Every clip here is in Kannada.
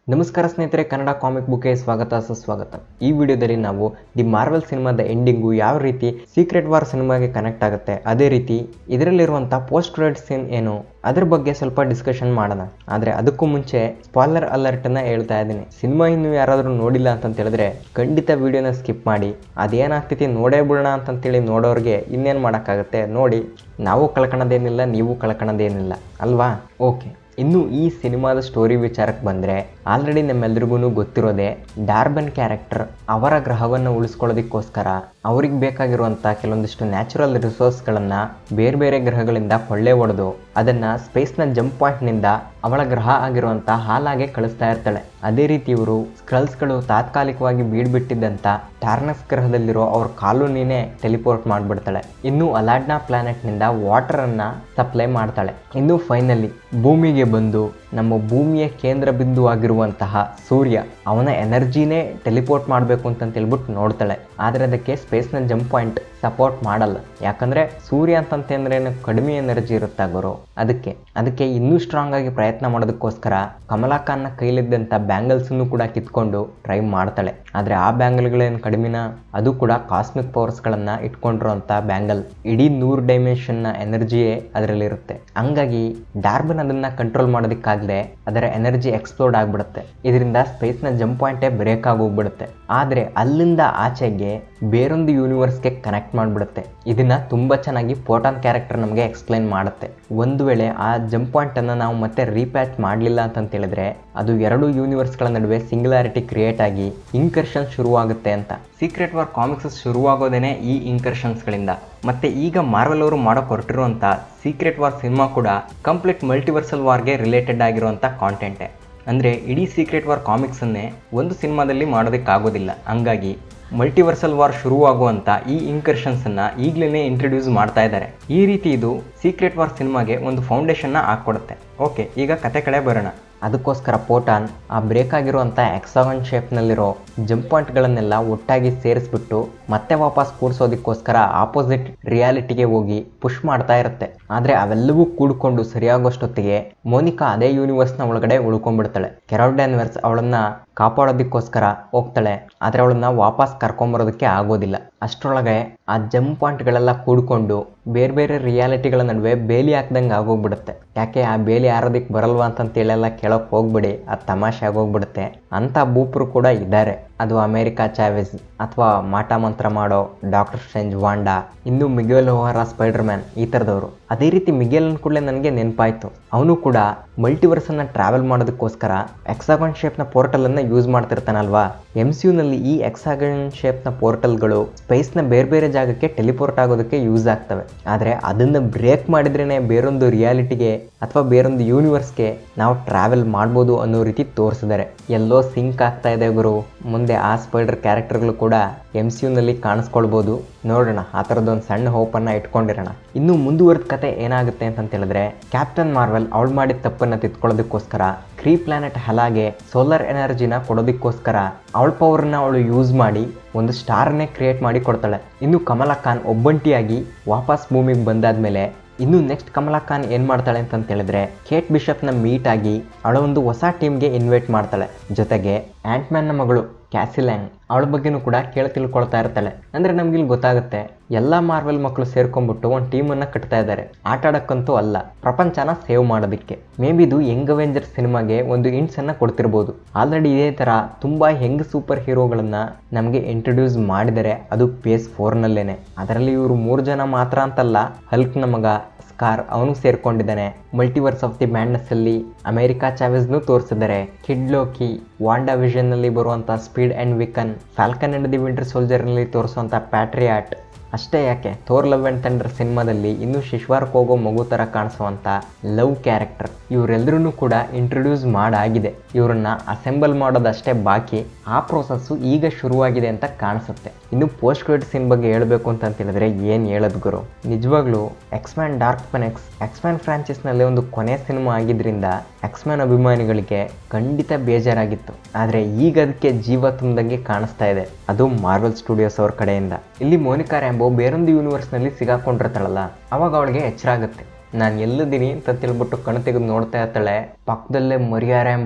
ನಮಸ್ಕಾರ ಸ್ನೇಹಿತರೆ ಕನ್ನಡ ಕಾಮಿಕ್ ಬುಕ್ಗೆ ಸ್ವಾಗತ ಸುಸ್ವಾಗತ ಈ ವಿಡಿಯೋದಲ್ಲಿ ನಾವು ದಿ ಮಾರ್ವೆಲ್ ಸಿನಿಮಾದ ಎಂಡಿಂಗು ಯಾವ ರೀತಿ ಸೀಕ್ರೆಟ್ ವಾರ್ ಸಿನಿಮಾಗೆ ಕನೆಕ್ಟ್ ಆಗುತ್ತೆ ಅದೇ ರೀತಿ ಇದರಲ್ಲಿರುವಂಥ ಪೋಸ್ಟ್ ಕ್ರೆಡಿಟ್ ಸೀನ್ ಏನು ಅದ್ರ ಬಗ್ಗೆ ಸ್ವಲ್ಪ ಡಿಸ್ಕಷನ್ ಮಾಡೋಣ ಆದರೆ ಅದಕ್ಕೂ ಮುಂಚೆ ಸ್ಪಾಯ್ಲರ್ ಅಲರ್ಟನ್ನು ಹೇಳ್ತಾ ಇದ್ದೀನಿ ಸಿನಿಮಾ ಇನ್ನು ಯಾರಾದರೂ ನೋಡಿಲ್ಲ ಅಂತ ಹೇಳಿದ್ರೆ ಖಂಡಿತ ವಿಡಿಯೋನ ಸ್ಕಿಪ್ ಮಾಡಿ ಅದೇನಾಗ್ತೈತಿ ನೋಡೇ ಬಿಡೋಣ ಅಂತಂತೇಳಿ ನೋಡೋರಿಗೆ ಇನ್ನೇನು ಮಾಡೋಕ್ಕಾಗುತ್ತೆ ನೋಡಿ ನಾವು ಕಳ್ಕೊಳೋದೇನಿಲ್ಲ ನೀವು ಕಳ್ಕೊಳೋದೇನಿಲ್ಲ ಅಲ್ವಾ ಓಕೆ ಇನ್ನು ಈ ಸಿನಿಮಾದ ಸ್ಟೋರಿ ವಿಚಾರಕ್ಕೆ ಬಂದರೆ ಆಲ್ರೆಡಿ ನಮ್ಮೆಲ್ರಿಗೂ ಗೊತ್ತಿರೋದೆ ಡಾರ್ಬನ್ ಕ್ಯಾರೆಕ್ಟರ್ ಅವರ ಗ್ರಹವನ್ನು ಉಳಿಸ್ಕೊಳ್ಳೋದಕ್ಕೋಸ್ಕರ ಅವ್ರಿಗೆ ಬೇಕಾಗಿರುವಂಥ ಕೆಲವೊಂದಿಷ್ಟು ನ್ಯಾಚುರಲ್ ರಿಸೋರ್ಸ್ಗಳನ್ನು ಬೇರೆ ಬೇರೆ ಗ್ರಹಗಳಿಂದ ಕೊಳ್ಳೆ ಹೊಡೆದು ಅದನ್ನು ಸ್ಪೇಸ್ನ ಜಂಪ್ ಪಾಯಿಂಟ್ನಿಂದ ಅವಳ ಗ್ರಹ ಆಗಿರುವಂಥ ಹಾಲಾಗೆ ಕಳಿಸ್ತಾ ಇರ್ತಾಳೆ ಅದೇ ರೀತಿ ಇವರು ಸ್ಕ್ರಲ್ಸ್ಗಳು ತಾತ್ಕಾಲಿಕವಾಗಿ ಬೀಡ್ಬಿಟ್ಟಿದ್ದಂಥ ಟಾರ್ನಸ್ ಗ್ರಹದಲ್ಲಿರೋ ಅವ್ರ ಕಾಲೋನಿನೇ ಟೆಲಿಪೋರ್ಟ್ ಮಾಡಿಬಿಡ್ತಾಳೆ ಇನ್ನು ಅಲಾಡ್ನಾ ಪ್ಲಾನೆಟ್ನಿಂದ ವಾಟರನ್ನು ಸಪ್ಲೈ ಮಾಡ್ತಾಳೆ ಇನ್ನು ಫೈನಲಿ ಭೂಮಿಗೆ ಬಂದು ನಮ್ಮ ಭೂಮಿಯ ಕೇಂದ್ರ ಬಿಂದು ಆಗಿರುವಂತಹ ಸೂರ್ಯ ಅವನ ಎನರ್ಜಿನೇ ಟೆಲಿಪೋರ್ಟ್ ಮಾಡಬೇಕು ಅಂತ ಹೇಳ್ಬಿಟ್ಟು ನೋಡ್ತಾಳೆ ಆದರೆ ಅದಕ್ಕೆ ಸ್ಪೇಸ್ನ ಜಂಪ್ ಪಾಯಿಂಟ್ ಸಪೋರ್ಟ್ ಮಾಡಲ್ಲ ಯಾಕಂದರೆ ಸೂರ್ಯ ಅಂತಂತಂದ್ರೆ ಕಡಿಮೆ ಎನರ್ಜಿ ಇರುತ್ತೆ ಗುರು ಅದಕ್ಕೆ ಅದಕ್ಕೆ ಇನ್ನೂ ಸ್ಟ್ರಾಂಗ್ ಆಗಿ ಪ್ರಯತ್ನ ಮಾಡೋದಕ್ಕೋಸ್ಕರ ಕಮಲಾ ಖಾನ್ನ ಕೈಲಿದ್ದಂಥ ಬ್ಯಾಂಗಲ್ಸನ್ನು ಕೂಡ ಕಿತ್ಕೊಂಡು ಟ್ರೈ ಮಾಡ್ತಾಳೆ ಆದರೆ ಆ ಬ್ಯಾಂಗಲ್ಗಳೇನು ಕಡಿಮೆನ ಅದು ಕೂಡ ಕಾಸ್ಮಿಕ್ ಪವರ್ಸ್ಗಳನ್ನು ಇಟ್ಕೊಂಡಿರೋಂಥ ಬ್ಯಾಂಗಲ್ ಇಡೀ ನೂರು ಡೈಮೆನ್ಷನ್ನ ಎನರ್ಜಿಯೇ ಅದರಲ್ಲಿರುತ್ತೆ ಹಂಗಾಗಿ ಡಾರ್ಬನ್ ಅದನ್ನು ಕಂಟ್ರೋಲ್ ಮಾಡೋದಕ್ಕಾಗದೆ ಅದರ ಎನರ್ಜಿ ಎಕ್ಸ್ಪ್ಲೋರ್ಡ್ ಆಗಿಬಿಡುತ್ತೆ ಇದರಿಂದ ಸ್ಪೇಸ್ನ ಜಂಪ್ ಪಾಯಿಂಟೇ ಬ್ರೇಕ್ ಆಗೋಗ್ಬಿಡುತ್ತೆ ಆದರೆ ಅಲ್ಲಿಂದ ಆಚೆಗೆ ಬೇರೊಂದು ಯೂನಿವರ್ಸ್ಗೆ ಕನೆಕ್ಟ್ ಮಾಡಿಬಿಡುತ್ತೆ ಇದನ್ನ ತುಂಬ ಚೆನ್ನಾಗಿ ಪೋಟಾನ್ ಕ್ಯಾರೆಕ್ಟರ್ ನಮಗೆ ಎಕ್ಸ್ಪ್ಲೈನ್ ಮಾಡುತ್ತೆ ಒಂದು ವೇಳೆ ಆ ಜಂಪ್ ಪಾಯಿಂಟನ್ನು ನಾವು ಮತ್ತೆ ರೀಪ್ಯಾಚ್ ಮಾಡಲಿಲ್ಲ ಅಂತ ಹೇಳಿದ್ರೆ ಅದು ಎರಡು ಯೂನಿವರ್ಸ್ಗಳ ನಡುವೆ ಸಿಂಗ್ಯುಲಾರಿಟಿ ಕ್ರಿಯೇಟ್ ಆಗಿ ಇನ್ಕರ್ಷನ್ ಶುರುವಾಗುತ್ತೆ ಅಂತ ಸೀಕ್ರೆಟ್ ವಾರ್ ಕಾಮಿಕ್ಸ್ ಶುರುವಾಗೋದೇನೆ ಈ ಇನ್ಕರ್ಷನ್ಸ್ಗಳಿಂದ ಮತ್ತೆ ಈಗ ಮಾರ್ವೆಲ್ ಅವರು ಮಾಡೋಕೆ ಹೊರಟಿರುವಂಥ ಸೀಕ್ರೆಟ್ ವಾರ್ ಸಿನಿಮಾ ಕೂಡ ಕಂಪ್ಲೀಟ್ ಮಲ್ಟಿವರ್ಸಲ್ ವಾರ್ಗೆ ರಿಲೇಟೆಡ್ ಆಗಿರುವಂಥ ಕಾಂಟೆಂಟೇ ಅಂದರೆ ಇಡೀ ಸೀಕ್ರೆಟ್ ವಾರ್ ಕಾಮಿಕ್ಸನ್ನೇ ಒಂದು ಸಿನಿಮಾದಲ್ಲಿ ಮಾಡೋದಕ್ಕಾಗೋದಿಲ್ಲ ಹಂಗಾಗಿ ಮಲ್ಟಿವರ್ಸಲ್ ವಾರ್ ಶುರುವಾಗುವಂಥ ಈ ಇನ್ಕರ್ಷನ್ಸನ್ನು ಈಗಲೇ ಇಂಟ್ರೊಡ್ಯೂಸ್ ಮಾಡ್ತಾ ಇದ್ದಾರೆ ಈ ರೀತಿ ಇದು ಸೀಕ್ರೆಟ್ ವಾರ್ ಸಿನಿಮಾಗೆ ಒಂದು ಫೌಂಡೇಶನ್ನ ಹಾಕ್ಕೊಡುತ್ತೆ ಓಕೆ ಈಗ ಕತೆ ಕಡೆ ಬರೋಣ ಅದಕ್ಕೋಸ್ಕರ ಪೋಟಾನ್ ಆ ಬ್ರೇಕ್ ಆಗಿರುವಂಥ ಎಕ್ಸಾಗನ್ ಶೇಪ್ನಲ್ಲಿರೋ ಜಂಪ್ ಪಾಯಿಂಟ್ಗಳನ್ನೆಲ್ಲ ಒಟ್ಟಾಗಿ ಸೇರಿಸ್ಬಿಟ್ಟು ಮತ್ತೆ ವಾಪಸ್ ಕೂಡಿಸೋದಕ್ಕೋಸ್ಕರ ಆಪೋಸಿಟ್ ರಿಯಾಲಿಟಿಗೆ ಹೋಗಿ ಪುಷ್ ಮಾಡ್ತಾ ಇರುತ್ತೆ ಆದರೆ ಅವೆಲ್ಲವೂ ಕೂಡ್ಕೊಂಡು ಸರಿಯಾಗೋಷ್ಟೊತ್ತಿಗೆ ಮೋನಿಕಾ ಅದೇ ಯೂನಿವರ್ಸ್ನ ಒಳಗಡೆ ಉಳ್ಕೊಂಡ್ಬಿಡ್ತಾಳೆ ಕೆರೋಲ್ ಡ್ಯಾನ್ವರ್ಸ್ ಅವಳನ್ನ ಕಾಪಾಡೋದಕ್ಕೋಸ್ಕರ ಹೋಗ್ತಾಳೆ ಆದರೆ ಅವಳನ್ನ ವಾಪಸ್ ಕರ್ಕೊಂಬರೋದಕ್ಕೆ ಆಗೋದಿಲ್ಲ ಅಷ್ಟರೊಳಗೆ ಆ ಜಂಪ್ ಪಾಯಿಂಟ್ಗಳೆಲ್ಲ ಕೂಡ್ಕೊಂಡು ಬೇರೆ ಬೇರೆ ರಿಯಾಲಿಟಿಗಳ ನಡುವೆ ಬೇಲಿ ಹಾಕ್ದಂಗೆ ಆಗೋಗ್ಬಿಡುತ್ತೆ ಯಾಕೆ ಆ ಬೇಲಿ ಆರೋದಕ್ಕೆ ಬರಲ್ವಾ ಅಂತಂತೇಳೆಲ್ಲ ಕೇಳೋಕೆ ಹೋಗ್ಬಿಡಿ ಅದು ತಮಾಷೆ ಆಗೋಗ್ಬಿಡುತ್ತೆ ಅಂಥ ಬೂಪರು ಕೂಡ ಇದ್ದಾರೆ ಅದು ಅಮೇರಿಕಾ ಚಾವೆಸ್ ಅಥವಾ ಮಾಟ ಮಂತ್ರ ಮಾಡೋ ಡಾಕ್ಟರ್ ಸ್ಟ್ರೇಂಜ್ ವಾಂಡಾ ಇನ್ನು ಮಿಗೆಲ್ ಓಹಾರ ಸ್ಪೈಡರ್ ಮ್ಯಾನ್ ಈ ಥರದವರು ಅದೇ ರೀತಿ ಮಿಗೆಲ್ ಕೂಡಲೇ ನನಗೆ ನೆನಪಾಯಿತು ಅವನು ಕೂಡ ಮಲ್ಟಿವರ್ಸನ್ನು ಟ್ರಾವೆಲ್ ಮಾಡೋದಕ್ಕೋಸ್ಕರ ಎಕ್ಸಾಗನ್ ಶೇಪ್ನ ಪೋರ್ಟಲನ್ನು ಯೂಸ್ ಮಾಡ್ತಿರ್ತಾನಲ್ವಾ ಎಮ್ ಸಿ ಯುನಲ್ಲಿ ಈ ಎಕ್ಸಾಗನ್ ಶೇಪ್ನ ಪೋರ್ಟಲ್ಗಳು ಸ್ಪೇಸ್ನ ಬೇರೆ ಬೇರೆ ಜಾಗಕ್ಕೆ ಟೆಲಿಪೋರ್ಟ್ ಆಗೋದಕ್ಕೆ ಯೂಸ್ ಆಗ್ತವೆ ಆದರೆ ಅದನ್ನು ಬ್ರೇಕ್ ಮಾಡಿದ್ರೇ ಬೇರೊಂದು ರಿಯಾಲಿಟಿಗೆ ಅಥವಾ ಬೇರೊಂದು ಯೂನಿವರ್ಸ್ಗೆ ನಾವು ಟ್ರಾವೆಲ್ ಮಾಡ್ಬೋದು ಅನ್ನೋ ರೀತಿ ತೋರಿಸಿದ್ದಾರೆ ಎಲ್ಲೋ ಸಿಂಕ್ ಆಗ್ತಾ ಇದೆ ಗುರು ಮುಂದೆ ಆ ಸ್ಪೈಡರ್ ಕ್ಯಾರೆಕ್ಟರ್ಗಳು ಕೂಡ ಎಮ್ ಸಿ ಯುನಲ್ಲಿ ಕಾಣಿಸ್ಕೊಳ್ಬೋದು ನೋಡೋಣ ಆ ಥರದ್ದೊಂದು ಸಣ್ಣ ಹೋಪನ್ನು ಇಟ್ಕೊಂಡಿರೋಣ ಇನ್ನು ಮುಂದುವರೆದ ಕತೆ ಏನಾಗುತ್ತೆ ಅಂತ ಹೇಳಿದ್ರೆ ಕ್ಯಾಪ್ಟನ್ ಮಾರ್ವೆಲ್ ಅವಳು ಮಾಡಿದ ತಪ್ಪನ್ನು ತಿದ್ಕೊಳ್ಳೋದಕ್ಕೋಸ್ಕರ ಕ್ರೀ ಪ್ಲಾನೆಟ್ ಹಲಾಗೆ ಸೋಲಾರ್ ಎನರ್ಜಿನ ಕೊಡೋದಕ್ಕೋಸ್ಕರ ಅವಳ ಪವರ್ನ ಅವಳು ಯೂಸ್ ಮಾಡಿ ಒಂದು ಸ್ಟಾರ್ನೇ ಕ್ರಿಯೇಟ್ ಮಾಡಿ ಕೊಡ್ತಾಳೆ ಇನ್ನು ಕಮಲಾ ಖಾನ್ ಒಬ್ಬಂಟಿಯಾಗಿ ವಾಪಸ್ ಭೂಮಿಗೆ ಬಂದಾದ್ಮೇಲೆ ಇನ್ನು ನೆಕ್ಸ್ಟ್ ಕಮಲಾ ಖಾನ್ ಏನು ಮಾಡ್ತಾಳೆ ಅಂತ ಹೇಳಿದ್ರೆ ಕೇಟ್ ಬಿಷಪ್ನ ಮೀಟ್ ಆಗಿ ಅವಳ ಒಂದು ಹೊಸ ಟೀಮ್ಗೆ ಇನ್ವೈಟ್ ಮಾಡ್ತಾಳೆ ಜೊತೆಗೆ ಆ್ಯಂಟ್ಮ್ಯಾನ್ನ ಮಗಳು ಕ್ಯಾಸಿಲ್ಯಾಂಗ್ ಅವಳ ಬಗ್ಗೆನೂ ಕೂಡ ಕೇಳಿ ತಿಳ್ಕೊಳ್ತಾ ಇರ್ತಾಳೆ ಅಂದರೆ ನಮ್ಗಿಲ್ಲಿ ಗೊತ್ತಾಗುತ್ತೆ ಎಲ್ಲ ಮಾರ್ವೆಲ್ ಮಕ್ಕಳು ಸೇರ್ಕೊಂಡ್ಬಿಟ್ಟು ಒಂದು ಟೀಮನ್ನು ಕಟ್ತಾ ಇದ್ದಾರೆ ಆಟ ಆಡೋಕ್ಕಂತೂ ಅಲ್ಲ ಪ್ರಪಂಚನ ಸೇವ್ ಮಾಡೋದಕ್ಕೆ ಮೇ ಬಿ ಇದು ಯಂಗ್ ಅವೆಂಜರ್ಸ್ ಸಿನಿಮಾಗೆ ಒಂದು ಇಂಟ್ಸನ್ನು ಕೊಡ್ತಿರ್ಬೋದು ಆಲ್ರೆಡಿ ಇದೇ ಥರ ತುಂಬ ಹೆಂಗ್ ಸೂಪರ್ ಹೀರೋಗಳನ್ನು ನಮಗೆ ಇಂಟ್ರೊಡ್ಯೂಸ್ ಮಾಡಿದರೆ ಅದು ಪೇಸ್ ಫೋರ್ನಲ್ಲೇನೆ ಅದರಲ್ಲಿ ಇವರು ಮೂರು ಜನ ಮಾತ್ರ ಅಂತಲ್ಲ ಹಲ್ಕ್ನ ಮಗ ಸ್ಕಾರ್ ಅವನು ಸೇರ್ಕೊಂಡಿದ್ದಾನೆ ಮಲ್ಟಿವರ್ಸ್ ಆಫ್ ದಿ ಮ್ಯಾಡ್ನೆಸ್ ಅಲ್ಲಿ ಅಮೆರಿಕಾ ಚಾವೆಸ್ನು ತೋರಿಸಿದ್ದಾರೆ ಕಿಡ್ ಲೋಕಿ ವಾಂಡಾ ವಿಷನ್ ನಲ್ಲಿ ಬರುವಂಥ Speed and Wiccan Falcon and the Winter Soldier ನಲ್ಲಿ ತೋರಿಸುವಂಥ ಪ್ಯಾಟ್ರಿಯಾಟ್ ಅಷ್ಟೇ ಯಾಕೆ ಥೋರ್ ಲವ್ ಆ್ಯಂಡ್ ಥಂಡರ್ ಸಿನಿಮಾದಲ್ಲಿ ಇನ್ನೂ ಶಿಶ್ವಾರ್ಕ್ ಹೋಗೋ ಮಗು ಥರ ಕಾಣಿಸುವಂಥ ಲವ್ ಕ್ಯಾರೆಕ್ಟರ್ ಇವರೆಲ್ಲರೂ ಕೂಡ ಇಂಟ್ರೊಡ್ಯೂಸ್ ಮಾಡಾಗಿದೆ ಇವರನ್ನ ಅಸೆಂಬಲ್ ಮಾಡೋದಷ್ಟೇ ಬಾಕಿ ಆ ಪ್ರೋಸೆಸ್ಸು ಈಗ ಶುರುವಾಗಿದೆ ಅಂತ ಕಾಣಿಸುತ್ತೆ ಇನ್ನು ಪೋಸ್ಟ್ ಕ್ರೆಡಿಟ್ ಸೀನ್ ಬಗ್ಗೆ ಹೇಳಬೇಕು ಅಂತ ಹೇಳಿದ್ರೆ ಏನು ಹೇಳೋದು ಗುರು ನಿಜವಾಗ್ಲೂ ಎಕ್ಸ್ಮ್ಯಾನ್ ಡಾರ್ಕ್ ಪೆನೆಕ್ಸ್ ಎಕ್ಸ್ಮ್ಯಾನ್ ಫ್ರಾಂಚೈಸ್ನಲ್ಲಿ ಒಂದು ಕೊನೆ ಸಿನಿಮಾ ಆಗಿದ್ರಿಂದ ಎಕ್ಸ್ಮ್ಯಾನ್ ಅಭಿಮಾನಿಗಳಿಗೆ ಖಂಡಿತ ಬೇಜಾರಾಗಿತ್ತು ಆದರೆ ಈಗ ಅದಕ್ಕೆ ಜೀವ ತುಂಬ್ದಂಗೆ ಕಾಣಿಸ್ತಾ ಇದೆ ಅದು ಮಾರ್ವೆಲ್ ಸ್ಟುಡಿಯೋಸ್ ಅವ್ರ ಕಡೆಯಿಂದ ಇಲ್ಲಿ ಮೋನಿಕಾ ರ್ಯಾಂಬೋ ಬೇರೊಂದು ಯೂನಿವರ್ಸ್ನಲ್ಲಿ ಸಿಗಾಕೊಂಡಿರ್ತಾಳಲ್ಲ ಅವಾಗ ಅವಳಿಗೆ ಎಚ್ಚರ ಆಗುತ್ತೆ ನಾನು ಎಲ್ಲಿದ್ದೀನಿ ಅಂತ ತಿಳ್ಬಿಟ್ಟು ಕಣ್ಣು ತೆಗೆದು ನೋಡ್ತಾ ಇರ್ತಾಳೆ ಪಕ್ಕದಲ್ಲೇ ಮರಿಯಾ ರ್ಯಾಂಬೋ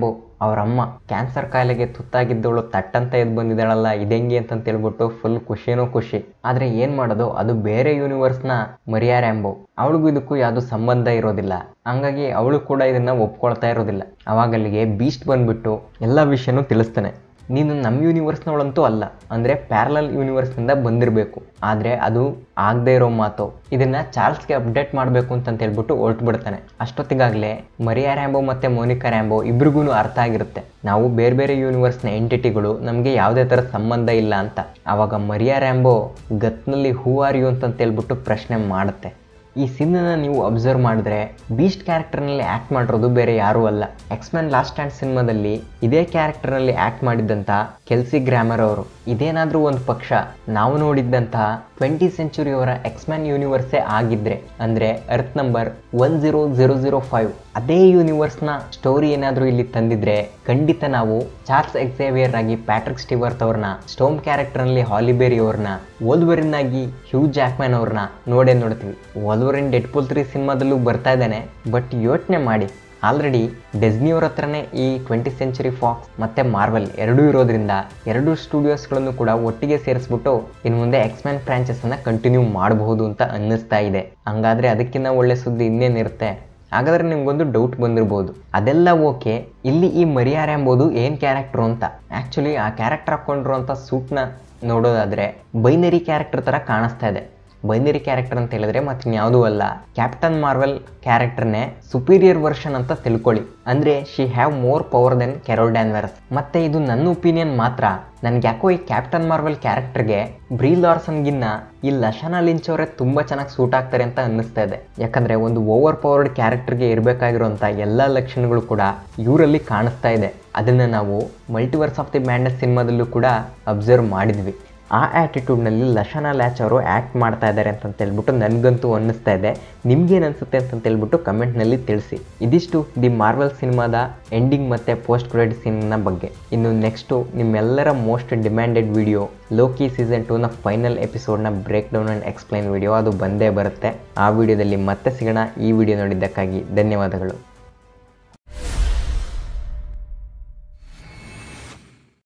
ಅವ್ರ ಅಮ್ಮ ಕ್ಯಾನ್ಸರ್ ಕಾಯಿಲೆಗೆ ತುತ್ತಾಗಿದ್ದವಳು ತಟ್ಟಂತ ಎದ್ದು ಬಂದಿದ್ದಾಳಲ್ಲ ಇದೆಂಗೆ ಅಂತ ಹೇಳ್ಬಿಟ್ಟು ಫುಲ್ ಖುಷಿನೂ ಖುಷಿ ಆದ್ರೆ ಏನ್ ಮಾಡೋದು ಅದು ಬೇರೆ ಯೂನಿವರ್ಸ್ನ ಮರಿಯಾ ರ್ಯಾಂಬೋ ಅವಳಿಗೂ ಇದಕ್ಕೂ ಯಾವುದು ಸಂಬಂಧ ಇರೋದಿಲ್ಲ ಹಂಗಾಗಿ ಅವಳು ಕೂಡ ಇದನ್ನ ಒಪ್ಕೊಳ್ತಾ ಇರೋದಿಲ್ಲ ಅವಾಗ ಅಲ್ಲಿಗೆ ಬೀಸ್ಟ್ ಬಂದ್ಬಿಟ್ಟು ಎಲ್ಲ ವಿಷಯನೂ ತಿಳಿಸ್ತಾನೆ ನೀನು ನಮ್ಮ ಯೂನಿವರ್ಸ್ನವಳಂತೂ ಅಲ್ಲ ಅಂದರೆ ಪ್ಯಾರಲಲ್ ಯೂನಿವರ್ಸ್ನಿಂದ ಬಂದಿರಬೇಕು ಆದರೆ ಅದು ಆಗದೆ ಇರೋ ಮಾತು ಇದನ್ನು ಚಾರ್ಲ್ಸ್ಗೆ ಅಪ್ಡೇಟ್ ಮಾಡಬೇಕು ಅಂತ ಹೇಳ್ಬಿಟ್ಟು ಹೊರಟು ಬಿಡ್ತಾನೆ ಅಷ್ಟೊತ್ತಿಗಾಗಲೇ ಮರಿಯಾ ರ್ಯಾಂಬೋ ಮತ್ತು ಮೋನಿಕಾ ರ್ಯಾಂಬೋ ಇಬ್ರಿಗೂ ಅರ್ಥ ಆಗಿರುತ್ತೆ ನಾವು ಬೇರೆ ಬೇರೆ ಯೂನಿವರ್ಸ್ನ ಎಂಟಿಟಿಗಳು ನಮಗೆ ಯಾವುದೇ ಥರ ಸಂಬಂಧ ಇಲ್ಲ ಅಂತ ಆವಾಗ ಮರಿಯಾ ರ್ಯಾಂಬೋ ಗತ್ನಲ್ಲಿ ಹೂ ಆರ್ ಯು ಅಂತ ಹೇಳ್ಬಿಟ್ಟು ಪ್ರಶ್ನೆ ಮಾಡುತ್ತೆ ಈ ಸಿನ್ನನ್ನು ನೀವು ಅಬ್ಸರ್ವ್ ಮಾಡಿದ್ರೆ ಬೀಸ್ಟ್ ಕ್ಯಾರೆಕ್ಟರ್ನಲ್ಲಿ ಆ್ಯಕ್ಟ್ ಮಾಡಿರೋದು ಬೇರೆ ಯಾರೂ ಅಲ್ಲ ಎಕ್ಸ್ಮ್ಯಾನ್ ಲಾಸ್ಟ್ ಸ್ಟ್ಯಾಂಡ್ ಸಿನಿಮಾದಲ್ಲಿ ಇದೇ ಕ್ಯಾರೆಕ್ಟರ್ನಲ್ಲಿ ಆ್ಯಕ್ಟ್ ಮಾಡಿದ್ದಂಥ ಕೆಲ್ಸಿ ಗ್ರಾಮರ್ ಅವರು ಇದೇನಾದರೂ ಒಂದು ಪಕ್ಷ ನಾವು ನೋಡಿದ್ದಂತಹ ಟ್ವೆಂಟಿ ಸೆಂಚುರಿಯವರ ಎಕ್ಸ್ಮ್ಯಾನ್ ಯೂನಿವರ್ಸೇ ಆಗಿದ್ರೆ ಅಂದರೆ earth number one zero zero zero five ಅದೇ ಯೂನಿವರ್ಸ್ನ ಸ್ಟೋರಿ ಏನಾದರೂ ಇಲ್ಲಿ ತಂದಿದ್ರೆ ಖಂಡಿತ ನಾವು ಚಾರ್ಲ್ಸ್ ಎಕ್ಸೇವಿಯರ್ ಆಗಿ ಪ್ಯಾಟ್ರಿಕ್ ಸ್ಟಿವರ್ತ್ ಅವ್ರನ್ನ ಸ್ಟೋಮ್ ಕ್ಯಾರೆಕ್ಟರ್ನಲ್ಲಿ ಹಾಲಿಬೇರಿ ಅವ್ರನ್ನ ವೋಲ್ವರಿನ್ ಆಗಿ ಹ್ಯೂ ಜಾಕ್ಮ್ಯಾನ್ ಅವ್ರನ್ನ ನೋಡೇ ನೋಡ್ತೀವಿ ವೋಲ್ವರಿನ್ ಡೆಡ್ ಪುಲ್ ತ್ರೀ ಸಿನಿಮಾದಲ್ಲೂ ಬರ್ತಾ ಇದ್ದಾನೆ ಬಟ್ ಯೋಚನೆ ಮಾಡಿ ಆಲ್ರೆಡಿ ಡೆಸ್ನಿಯವ್ರ ಹತ್ರನೇ ಈ ಟ್ವೆಂಟಿ ಸೆಂಚುರಿ ಫಾಕ್ಸ್ ಮತ್ತೆ ಮಾರ್ವೆಲ್ ಎರಡೂ ಇರೋದ್ರಿಂದ ಎರಡು ಸ್ಟುಡಿಯೋಸ್ಗಳನ್ನು ಕೂಡ ಒಟ್ಟಿಗೆ ಸೇರಿಸ್ಬಿಟ್ಟು ಇನ್ನು ಮುಂದೆ ಎಕ್ಸ್ಮ್ಯಾನ್ ಫ್ರಾಂಚೈಸನ್ನು ಕಂಟಿನ್ಯೂ ಮಾಡಬಹುದು ಅಂತ ಅನ್ನಿಸ್ತಾ ಇದೆ ಹಂಗಾದ್ರೆ ಅದಕ್ಕಿಂತ ಒಳ್ಳೆ ಸುದ್ದಿ ಇನ್ನೇನಿರುತ್ತೆ ಹಾಗಾದ್ರೆ ನಿಮ್ಗೊಂದು ಡೌಟ್ ಬಂದಿರ್ಬೋದು ಅದೆಲ್ಲ ಓಕೆ ಇಲ್ಲಿ ಈ ಮರಿಯಾರ್ ಎಂಬುದು ಏನು ಕ್ಯಾರೆಕ್ಟ್ರು ಅಂತ ಆ್ಯಕ್ಚುಲಿ ಆ ಕ್ಯಾರೆಕ್ಟರ್ ಹಾಕ್ಕೊಂಡಿರುವಂಥ ಸೂಟ್ನ ನೋಡೋದಾದ್ರೆ ಬೈನರಿ ಕ್ಯಾರೆಕ್ಟರ್ ಥರ ಕಾಣಿಸ್ತಾ ಇದೆ ಬೈನರಿ ಕ್ಯಾರೆಕ್ಟರ್ ಅಂತ ಹೇಳಿದ್ರೆ ಮತ್ತಿನ್ಯಾವುದೂ ಅಲ್ಲ ಕ್ಯಾಪ್ಟನ್ ಮಾರ್ವೆಲ್ ಕ್ಯಾರೆಕ್ಟರ್ನೇ ಸುಪೀರಿಯರ್ ವರ್ಷನ್ ಅಂತ ತಿಳ್ಕೊಳ್ಳಿ ಅಂದ್ರೆ she have more power than Carol Danvers ಮತ್ತೆ ಇದು ನನ್ನ ಒಪಿನಿಯನ್ ಮಾತ್ರ ನನ್ಗೆ ಯಾಕೋ ಈ ಕ್ಯಾಪ್ಟನ್ ಮಾರ್ವೆಲ್ ಕ್ಯಾರೆಕ್ಟರ್ಗೆ ಬ್ರೀ ಲಾರ್ಸನ್ಗಿನ್ನ ಈ ಲಶಾನಾ ಲಿಂಚ್ ಅವರೇ ತುಂಬಾ ಚೆನ್ನಾಗಿ ಸೂಟ್ ಆಗ್ತಾರೆ ಅಂತ ಅನ್ನಿಸ್ತಾ ಇದೆ ಯಾಕಂದ್ರೆ ಒಂದು ಓವರ್ ಪವರ್ಡ್ ಕ್ಯಾರೆಕ್ಟರ್ಗೆ ಇರಬೇಕಾಗಿರುವಂಥ ಎಲ್ಲ ಲಕ್ಷಣಗಳು ಕೂಡ ಇವರಲ್ಲಿ ಕಾಣಿಸ್ತಾ ಇದೆ ಅದನ್ನ ನಾವು ಮಲ್ಟಿವರ್ಸ್ ಆಫ್ ದಿ ಮ್ಯಾಂಡಸ್ ಸಿನಿಮಾದಲ್ಲೂ ಕೂಡ ಅಬ್ಸರ್ವ್ ಮಾಡಿದ್ವಿ ಆ ಆ್ಯಟಿಟ್ಯೂಡ್ನಲ್ಲಿ ಲಶಾನಾ ಲ್ಯಾಚ್ ಅವರು ಆ್ಯಕ್ಟ್ ಮಾಡ್ತಾ ಇದ್ದಾರೆ ಅಂತ ಹೇಳ್ಬಿಟ್ಟು ನನಗಂತೂ ಅನ್ನಿಸ್ತಾ ಇದೆ ನಿಮ್ಗೇನು ಅನಿಸುತ್ತೆ ಅಂತ ಹೇಳ್ಬಿಟ್ಟು ಕಮೆಂಟ್ನಲ್ಲಿ ತಿಳಿಸಿ ಇದಿಷ್ಟು ದಿ ಮಾರ್ವೆಲ್ ಸಿನಿಮಾದ ಎಂಡಿಂಗ್ ಮತ್ತು ಪೋಸ್ಟ್ ಕ್ರೆಡಿಟ್ ಸೀನ್ನ ಬಗ್ಗೆ ಇನ್ನು ನೆಕ್ಸ್ಟು ನಿಮ್ಮೆಲ್ಲರ most demanded video Loki season ಟೂನ ಫೈನಲ್ ಎಪಿಸೋಡ್ನ break down and explain video ಅದು ಬಂದೇ ಬರುತ್ತೆ ಆ ವಿಡಿಯೋದಲ್ಲಿ ಮತ್ತೆ ಸಿಗೋಣ ಈ ವಿಡಿಯೋ ನೋಡಿದ್ದಕ್ಕಾಗಿ ಧನ್ಯವಾದಗಳು